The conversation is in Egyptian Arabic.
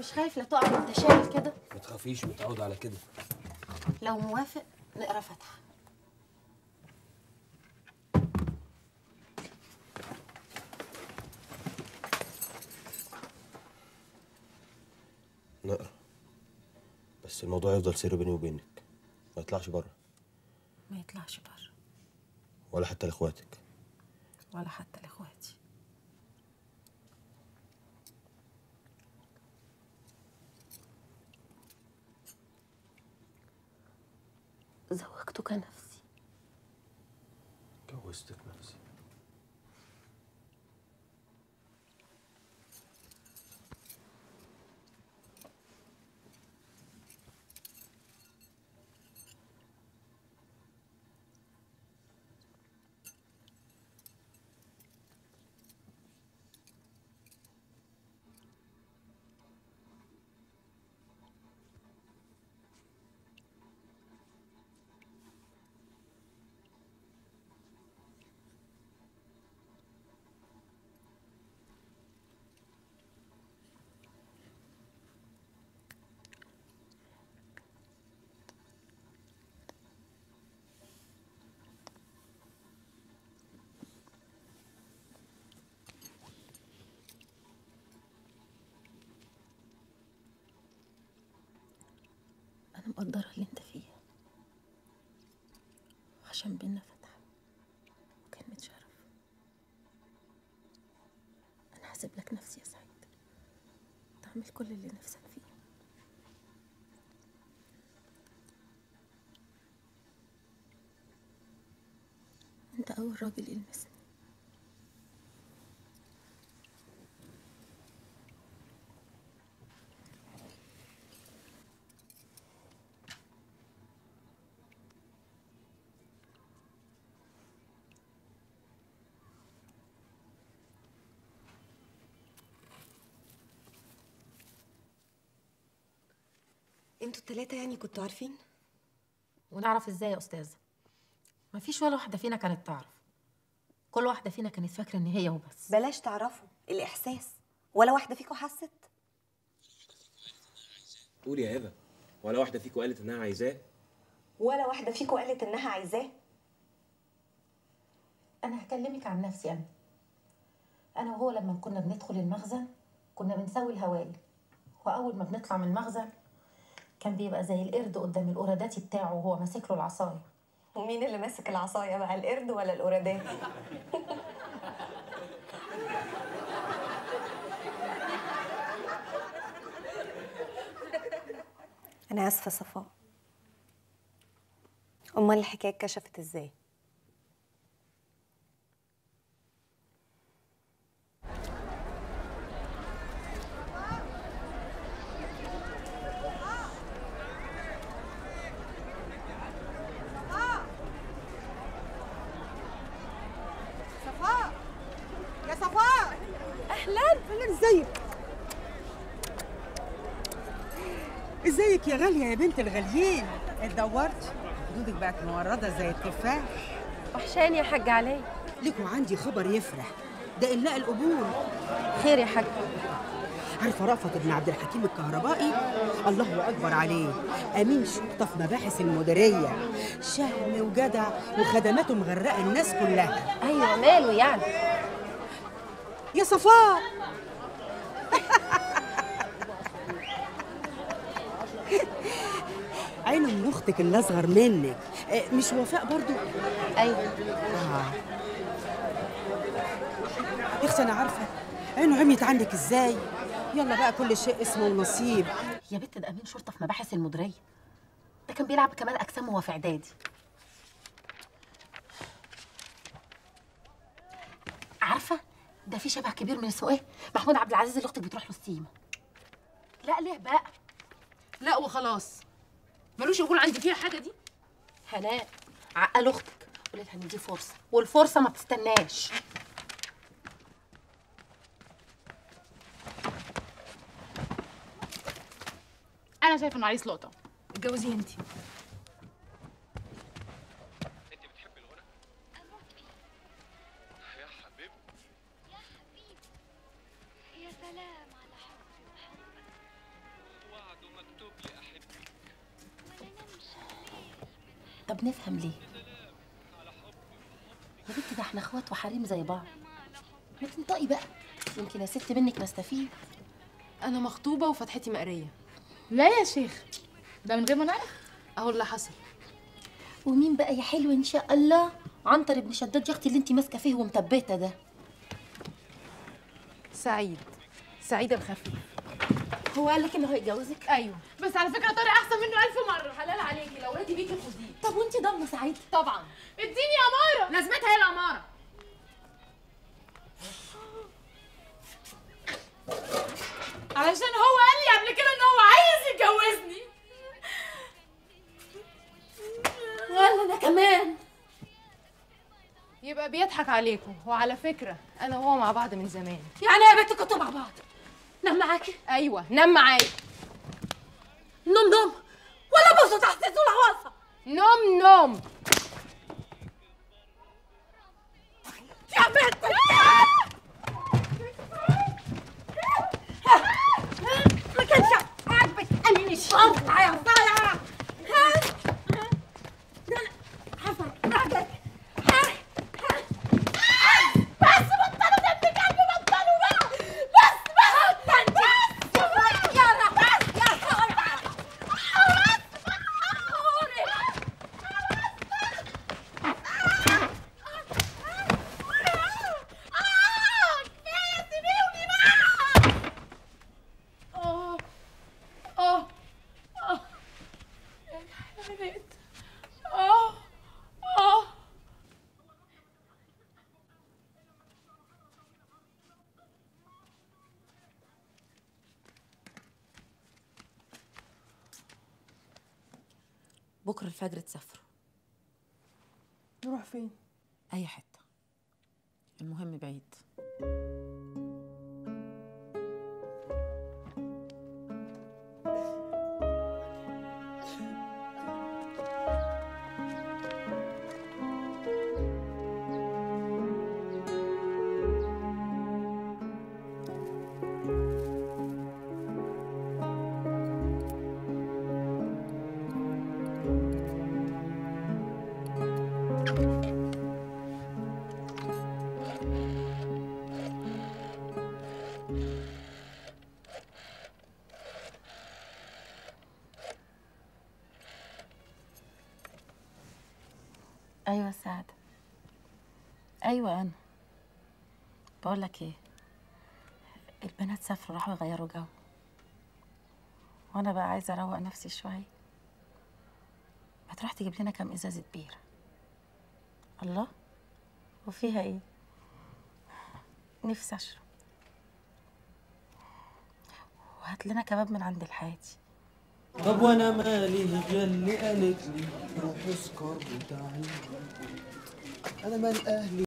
مش خايف لا تقع وانت شايل كده ما تخافيش متعود على كده لو موافق نقرا فاتحه نقرا بس الموضوع يفضل سر بيني وبينك ما يطلعش بره ما يطلعش بره ولا حتى لاخواتك ولا حتى لاخواتي زوجتك نفسي جوزتك نفسي انا مقدره اللي انت فيه عشان بينا فتحه وكلمه شرف انا هسيب لك نفسي يا سعيد تعمل كل اللي نفسك فيه انت اول راجل يلمسني انتوا التلاتة يعني كنتوا عارفين؟ ونعرف ازاي يا استاذه مفيش ولا واحده فينا كانت تعرف كل واحده فينا كانت فاكره ان هي وبس بلاش تعرفوا الإحساس ولا واحدة فيكم حست؟ قولي يا هبه ولا واحده فيكم قالت انها عايزاه ولا واحدة فيكم قالت إنها عايزاه؟ انا هكلمك عن نفسي انا انا وهو لما كنا بندخل المخزن كنا بنسوي الهوايل واول ما بنطلع من المخزن كان بيبقى زي القرد قدام القراداتي بتاعه وهو ماسك له العصايه ومين اللي ماسك العصاية بقى القرد ولا القرادات؟ أنا آسفة صفاء أمال الحكاية اتكشفت إزاي؟ صفاء يا صفاء اهلا اهلا ازيك ازيك يا غاليه يا بنت الغاليين اتدورت خدودك بقت مورده زي التفاح وحشاني يا حاج علي لكم عندي خبر يفرح ده إنلاء القبور خير يا حاج عارفه رأفت بن عبد الحكيم الكهربائي الله اكبر عليه امين شرطه في مباحث المديريه شهم وجدع وخدماته مغرقه الناس كلها ايوه ماله يعني يا صفاء عينه من اختك اللي اصغر منك آه، مش وفاء برضو ايوه آه. يا اختي انا عارفه عينه عميت عنك ازاي يلا بقى كل شيء اسمه ونصيب يا بنت ده امين شرطه في مباحث المديريه ده كان بيلعب كمال اجسام وهو في اعدادي عارفه ده في شبه كبير من اسمه ايه محمود عبد العزيز اللي اختك بتروح له السيما لا ليه بقى لا وخلاص ملوش يقول عندي فيها حاجه دي هناء عقل اختك قولي لها ان دي فرصه والفرصه ما بتستناش انا شايفه انه عريس لقطه اتجوزيه انت يا حبيبتي يا سلام على حبي وحبك طب نفهم ليه يا بنتي ده احنا اخوات وحريم زي بعض ما تنطقي بقى يمكن يا ست منك نستفيد انا مخطوبه وفتحتي مقريه لا يا شيخ ده من غير ما نعرف اهو اللي حصل ومين بقى يا حلو ان شاء الله عنتر ابن شداد يا اختي اللي انت ماسكه فيه ومثبته ده سعيد سعيد الخفيف هو قال لك انه هيتجوزك ايوه بس على فكره طارق احسن منه ألف مره حلال عليكي لو ولادي بيكي خديه طب وانت ضامنه سعيد طبعا اديني اماره لازمتها هي الاماره علشان هو قال لي قبل كده ان هو عايز يتجوزني ولا انا كمان يبقى بيضحك عليكم وعلى فكره انا وهو مع بعض من زمان يعني يا بنت كنتوا مع بعض نام معاكي ايوه نام معايا نوم نوم ولا بصوا تحت العواصه نوم نوم يا بنت ما كانش عاجبك امين الشرطه يا صايعه ها حفظ راجل بس بطلوا دم قلبي بطلوا بقى بس بس بس يا رب بس يا صايعه اه اه اه يا حبيبتي اه اه بكره الفجر تسافروا نروح فين اي حته المهم بعيد ايوه سعد ايوه انا بقول لك ايه البنات سافروا راحوا يغيروا جو وانا بقى عايزه اروق نفسي شويه ما تروح تجيب لنا كام ازازه بيره الله وفيها ايه نفسي اشرب وهات لنا كباب من عند الحاتي طب وانا مالي غير اللي قالت لي روح اسكر وتعالي انا مال اهلي